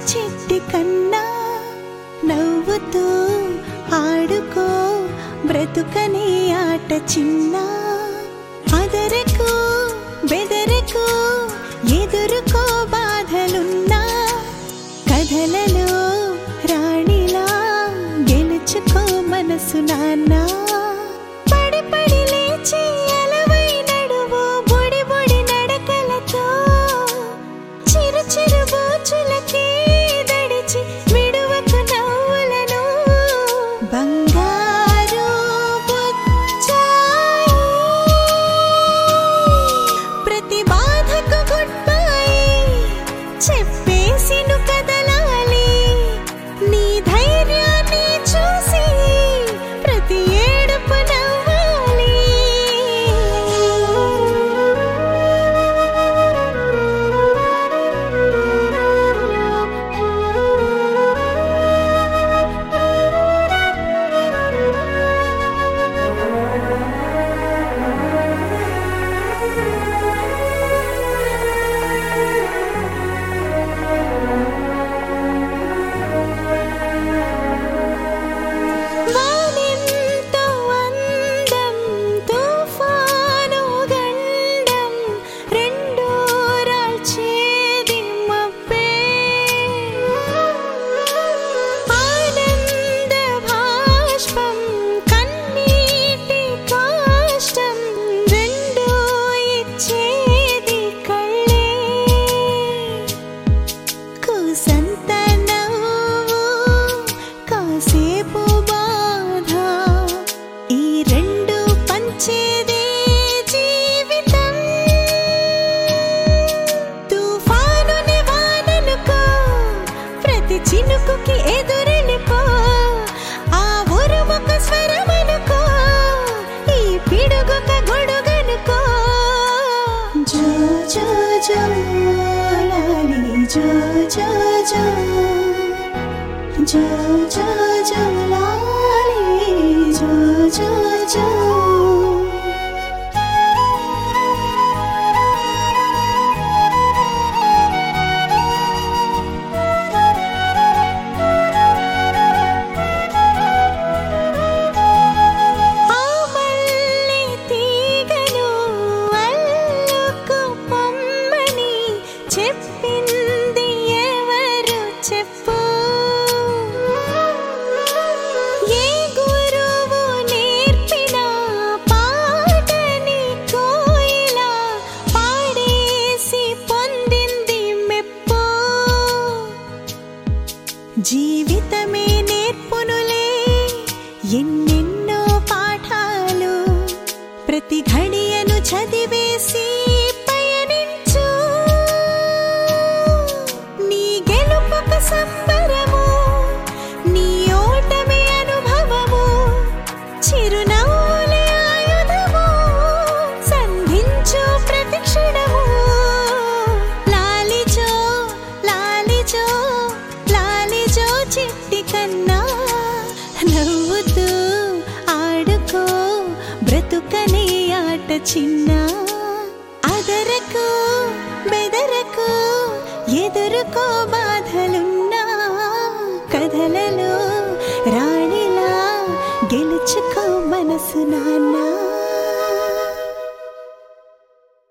చిట్టి కన్నా నవ్వుతూ ఆడుకో బ్రతుకనే ఆట చిన్న అదరకు బెదరకు ఎదురుకో బాధలున్నా కథలలో రాణిలా గెలుచుకో మనసు నాన్న పడి పడి లేచి అలవై నడువు బుడి బుడి నడకలతో చిరు చిరు బోచులకి దడిచి విడువకు నవ్వులను బంగారు బుచ్చాయి ప్రతి బాధకు గుడ్ బై చెప్పేసి ను కదలాలి నీ ధైర్యాన్ని చూసి ప్రతి ఏడుపు నవ్వాలి వానెంతో అందం తుఫాను గండం రెండూ రాల్చేది మబ్బే ఆనంద భాష్పం కన్నీటి కాష్టం రెండూ ఇచ్చేది కళ్ళే కూసంత నవ్వు కాసేపు బాధ ఈ రెండు పంచేదే జీవితం తుఫానుని వాననుకో ప్రతి చినుకుకి ఎదురెళ్ళిపో ఆ ఉరుముక స్వరమనుకో ఈ పిడుగుక గొడుగనుకో జో జో జో లాలి జో జో జో జో జో జో లాలి జో జో జో ఆ మల్లె తీగను అల్లుకు పొమ్మని చెప్పింది ఎవరు చెప్పు ఏ గురువు నేర్పిన పాటని కోయిలా పాడేసి పొందింది మెప్పు జీవితమే నేర్పునులే ఎన్నెన్నో పాఠాలు ప్రతి ఘడియను చదివేసి పయనించు నీ గెలుపొక సంబరము నీ ఓటమి అనుభవము చిరునవ్వులే ఆయుధము సంధించు ప్రతి క్షణము లాలిజో లాలిజో లాలిజో చిట్టి కన్నా నవ్వుతూ ఆడుకో బ్రతుకనే ఆట చిన్న అదరకు బెదరకు ఎదురుకో బాధలున్నా కథలలో రాణిలా గెలుచుకో మనసు నాన్నా